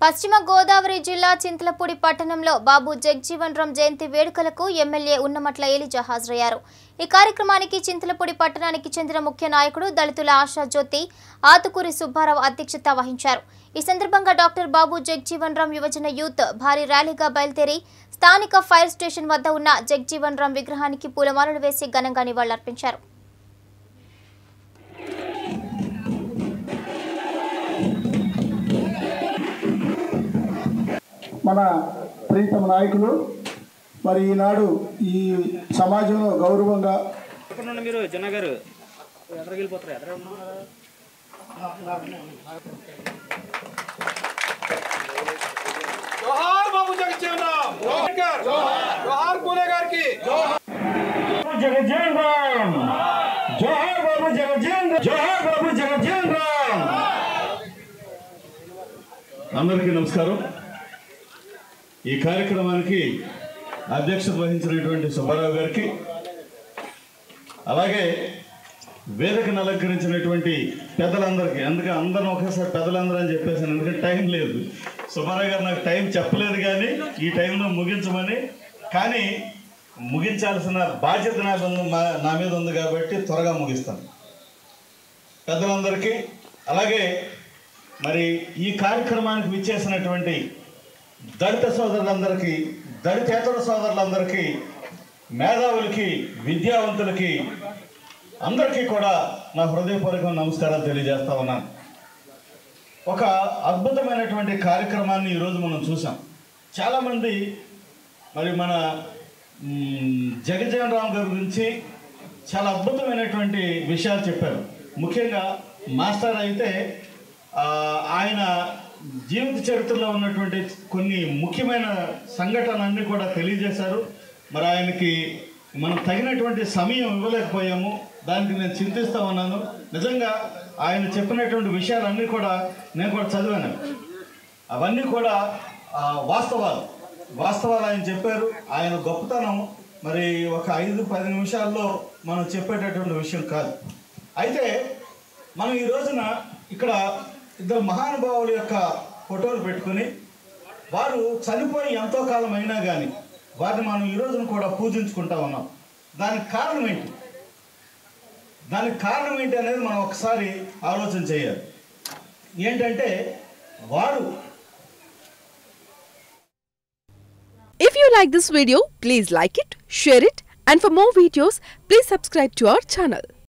పశ్చిమ గోదావరి జిల్లా చింతలపూడి పట్టణంలో బాబు జగ్జీవన్ రామ్ జయంతి వేడుకలకు ఎమ్మెల్యే ఉన్నమట్ల ఏలిజా హాజరయ్యారు ఈ కార్యక్రమానికి చింతలపూడి పట్టణానికి చెందిన ముఖ్య నాయకుడు దళితుల ఆశా జ్యోతి ఆతుకూరి సుబ్బారావు అధ్యక్షత వహించారు ఈ సందర్భంగా డాక్టర్ బాబు జగ్జీవన్ రామ్ యువజన యూత్ భారీ ర్యాలీగా బయలుదేరి స్థానిక ఫైర్ స్టేషన్ వద్ద ఉన్న జగ్జీవన్ రామ్ విగ్రహానికి పూలమాలలు వేసి ఘనంగా నివాళులర్పించారు మన ప్రీతమ నాయకులు మరి ఈనాడు ఈ సమాజంలో గౌరవంగా ఎక్కడ నుండి మీరు జన గారు ఎక్కడికి వెళ్ళిపోతారు ఎక్కడ ఉన్నారు జోహార్ బాబు జగజ్జీవన్ రామ్ జోహార్ జోహార్ పూలే గారికి జగజ్జీవన్ రామ్ జోహార్ బాబు జగజ్జీవన్ రామ్ జోహార్ బాబు జగజ్జీవన్ రామ్ అందరికీ నమస్కారం ఈ కార్యక్రమానికి అధ్యక్షత వహించినటువంటి సుబ్బారావు గారికి అలాగే వేదికను అలంకరించినటువంటి పెద్దలందరికీ అందుకే అందరం ఒకేసారి పెద్దలందరూ అని చెప్పేసాను ఎందుకంటే టైం లేదు సుబ్బారావు గారు నాకు టైం చెప్పలేదు కానీ ఈ టైంలో ముగించమని కానీ ముగించాల్సిన బాధ్యత నాకు ఉంది మా- నా మీద ఉంది కాబట్టి త్వరగా ముగిస్తాను పెద్దలందరికీ అలాగే మరి ఈ కార్యక్రమానికి విచ్చేసినటువంటి దళిత సోదరులందరికీ దళితేతర సోదరులందరికీ మేధావులకి విద్యావంతులకి అందరికీ కూడా నా హృదయపూర్వక నమస్కారాలు తెలియజేస్తా ఉన్నాను ఒక అద్భుతమైనటువంటి కార్యక్రమాన్ని ఈరోజు మనం చూసాం చాలామంది మరి మన మ్, జగజ్జీవన్ రామ్ గారి గురించి చాలా అద్భుతమైనటువంటి విషయాలు చెప్పారు ముఖ్యంగా మాస్టర్ అయితే ఆ, ఆయన జీవిత చరిత్రలో ఉన్నటువంటి కొన్ని ముఖ్యమైన సంఘటనలన్నీ కూడా తెలియజేశారు మరి ఆయనకి మనం తగినటువంటి సమయం ఇవ్వలేకపోయాము దానికి నేను చింతిస్తా ఉన్నాను నిజంగా ఆయన చెప్పినటువంటి విషయాలన్నీ కూడా నేను కూడా చదివాను అవన్నీ కూడా ఆ, వాస్తవాలు వాస్తవాలు ఆయన చెప్పారు ఆయన గొప్పతనం మరి ఒక ఐదు పది నిమిషాల్లో మనం చెప్పేటటువంటి విషయం కాదు అయితే మనం ఈ రోజున ఇక్కడ ఇద్దరు మహానుభావుల యొక్క ఫోటోలు పెట్టుకొని వారు చనిపోయి ఎంతో కాలం అయినా కానీ వారిని మనం ఈ రోజున కూడా పూజించుకుంటా ఉన్నాం దానికి కారణం ఏంటి దానికి కారణం ఏంటి అనేది మనం ఒకసారి ఆలోచన చేయాలి ఏంటంటే వారు If you like this video, please like it, share it, and for more videos, please subscribe to our channel.